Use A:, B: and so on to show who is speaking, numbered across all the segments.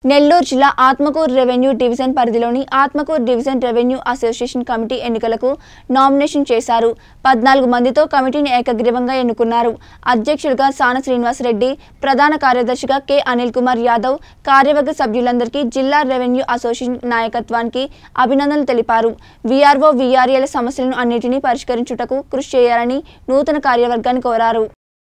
A: నెల్లూరు జిల్లా Atmakur revenue division పరిధిలోని Atmakur division revenue association committee ఎన్నికలకు నామినేషన్ చేశారు పద్నాలుగు మందితో కమిటీని ఏకగ్రీవంగా ఎన్నుకున్నారు అధ్యక్షులుగా సాన శ్రీనివాసరెడ్డి ప్రధాన కార్యదర్శిగా కె అనిల్ కుమార్ యాదవ్ కార్యవర్గ సభ్యులందరికీ జిల్లా రెవెన్యూ అసోసియేషన్ నాయకత్వానికి అభినందనలు తెలిపారు వీఆర్ఓ వీఆర్ఏల సమస్యలను అన్నిటినీ పరిష్కరించుటకు కృషి చేయాలని నూతన కార్యవర్గాన్ని కోరారు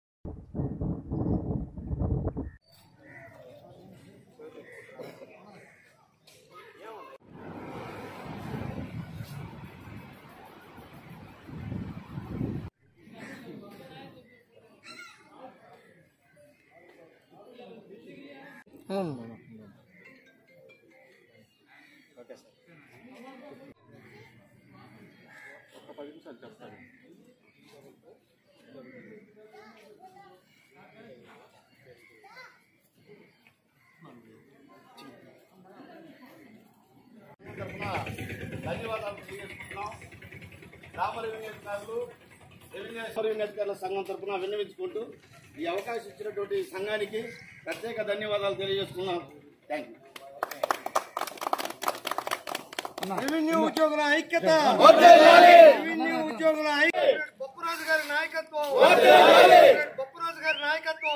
B: ధన్యవాదాలు తెలియజేసుకుంటున్నాం గ్రామ రెవెన్యూ అధికారులు రెవెన్యూ రెవెన్యూ అధికారుల సంఘం తరఫున విన్నవించుకుంటూ ఈ అవకాశం ఇచ్చినటువంటి సంఘానికి ప్రత్యేక ధన్యవాదాలు తెలియజేసుకున్నాం థ్యాంక్ యూ
C: రెవెన్యూ ఉద్యోగుల ఐక్యత రెవెన్యూ ఉద్యోగుల ఐక్యత బొప్పరాజు గారి నాయకత్వం బొప్పరాజు గారి నాయకత్వం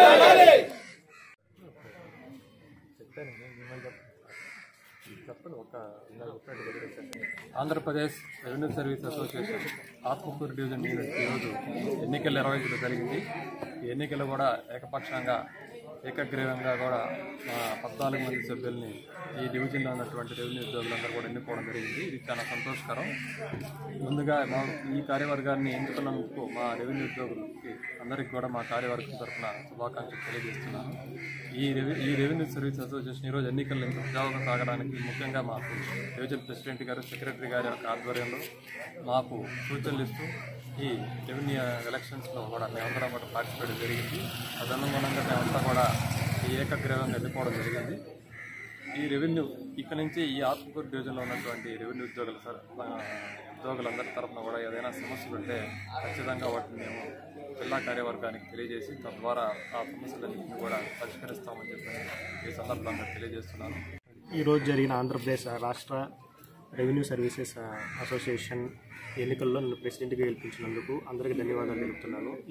D: Andhra Pradesh revenue service association Atmakur division unit ఈరోజు ఎన్నికలు నిర్వహించడం జరిగింది ఈ ఎన్నికలు కూడా ఏకపక్షంగా ఏకగ్రీవంగా కూడా మా పద్నాలుగు మంది సభ్యుల్ని ఈ డివిజన్లో ఉన్నటువంటి రెవెన్యూ ఉద్యోగులందరూ కూడా ఎన్నుకోవడం జరిగింది ఇది చాలా సంతోషకరం ముందుగా మా ఈ కార్యవర్గాన్ని ఎన్నుకున్నందుకు మా రెవెన్యూ ఉద్యోగులకి అందరికీ కూడా మా కార్యవర్గం తరఫున శుభాకాంక్షలు తెలియజేస్తున్నాను ఈ రెవె ఈ రెవెన్యూ సర్వీస్ అసోసియేషన్ ఈరోజు ఎన్నికల్లో ఇంత ఉద్యోగం సాగడానికి ముఖ్యంగా మాకు డివిజన్ ప్రెసిడెంట్ గారు సెక్రటరీ గారి యొక్క ఆధ్వర్యంలో మాకు సూచనలు ఇస్తూ ఈ రెవెన్యూ ఎలక్షన్స్లో కూడా మేమందరం కూడా పార్టిసిపేట్ జరిగింది తదనుగుణంగా మేమంతా కూడా ఈ ఏకగ్రీవంగా ఎన్నుకోవడం జరిగింది ఈ రెవెన్యూ ఇక్కడ నుంచి ఈ ఆత్మకూరు డివిజన్లో ఉన్నటువంటి రెవెన్యూ ఉద్యోగుల సార్ ఉద్యోగులందరి తరఫున కూడా ఏదైనా సమస్యలు ఉంటే ఖచ్చితంగా వాటిని మేము జిల్లా కార్యవర్గానికి తెలియజేసి తద్వారా ఆ సమస్యలన్నింటినీ కూడా పరిష్కరిస్తామని చెప్పి ఈ సందర్భంగా తెలియజేస్తున్నాను
E: ఈరోజు జరిగిన ఆంధ్రప్రదేశ్ రాష్ట్ర రెవెన్యూ సర్వీసెస్ అసోసియేషన్ ఎన్నికల్లో నన్ను ప్రెసిడెంట్గా గెలిపించినందుకు అందరికీ ధన్యవాదాలు తెలుపుతున్నాను